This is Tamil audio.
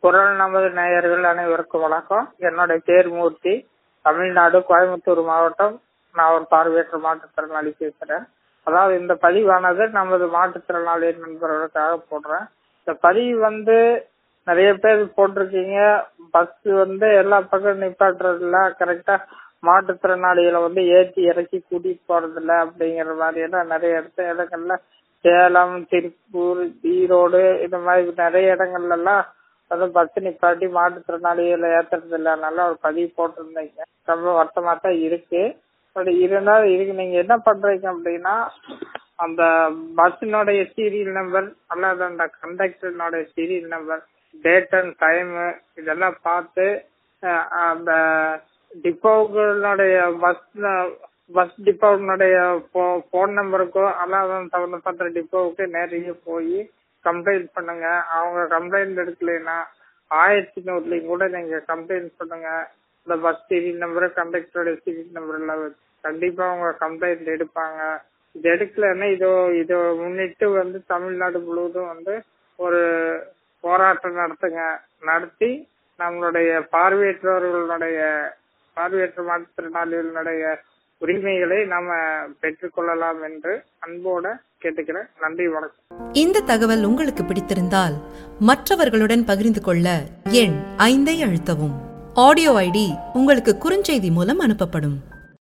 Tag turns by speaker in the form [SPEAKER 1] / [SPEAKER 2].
[SPEAKER 1] குரல் நமது நேயர்கள் அனைவருக்கும் வணக்கம் என்னுடைய பேர் மூர்த்தி தமிழ்நாடு கோயம்புத்தூர் மாவட்டம் நான் ஒரு பார்வையற்ற மாற்றுத்திறனாளி பேசுறேன் அதாவது இந்த பதிவானது நமது மாற்றுத்திறனாளி நண்பர்களுக்காக போடுறேன் இந்த பதிவு வந்து நிறைய பேர் போட்டிருக்கீங்க பஸ் வந்து எல்லா பக்கம் நிப்பாட்டுறதுல கரெக்டா மாற்றுத்திறனாளிகளை வந்து ஏற்றி இறக்கி கூட்டிட்டு போறது இல்ல அப்படிங்கிற மாதிரி எல்லாம் நிறைய இடத்த இடங்கள்ல சேலம் திருப்பூர் ஈரோடு இந்த மாதிரி நிறைய இடங்கள்ல எல்லாம் வந்து பஸ் நிப்பாட்டி மாற்றுத்திறனாளிகளை ஏத்துறது இல்ல நல்ல ஒரு பதிவு போட்டிருந்தீங்க ரொம்ப வருத்தமா தான் இருக்கு பட் இருந்தாலும் இதுக்கு நீங்க என்ன பண்றீங்க அப்படின்னா அந்த பஸ்ஸினுடைய சீரியல் நம்பர் அல்லது அந்த கண்டக்டர்னுடைய serial number date and time இதெல்லாம் பார்த்து அஹ், அந்த டிப்போகளுடைய பஸ் பஸ் டிப்போனுடைய போன் நம்பருக்கோ அல்லது சம்பந்தப்பட்ட டிப்போவுக்கு நேரடியா போய் கம்ப்ளைண்ட் பண்ணுங்க அவங்க கம்ப்ளைண்ட் எடுக்கலைன்னா ஆயிரத்தி நூறுலையும் கூட நீங்க கம்ப்ளைண்ட் பண்ணுங்க இந்த பஸ் சீரியல் நம்பர் கண்டக்டருடைய சீரியல் நம்பர் எல்லாம் வச்சு கண்டிப்பா அவங்க கம்ப்ளைண்ட் எடுப்பாங்க இது எடுக்கலன்னா இதோ இதை முன்னிட்டு வந்து தமிழ்நாடு முழுவதும் வந்து ஒரு போராட்டம் நடத்துங்க நடத்தி நம்மளுடைய பார்வையற்றவர்களுடைய பார்வையற்ற மாற்றுத்திறனாளிகளுடைய உரிமைகளை நாம பெற்றுக்கொள்ளலாம் என்று அன்போட கேட்டுக்கிறேன் நன்றி வணக்கம்
[SPEAKER 2] இந்த தகவல் உங்களுக்கு பிடித்திருந்தால் மற்றவர்களுடன் பகிர்ந்து கொள்ள எண் ஐந்தை அழுத்தவும் ஆடியோ ஐடி உங்களுக்கு குறுஞ்செய்தி மூலம் அனுப்பப்படும்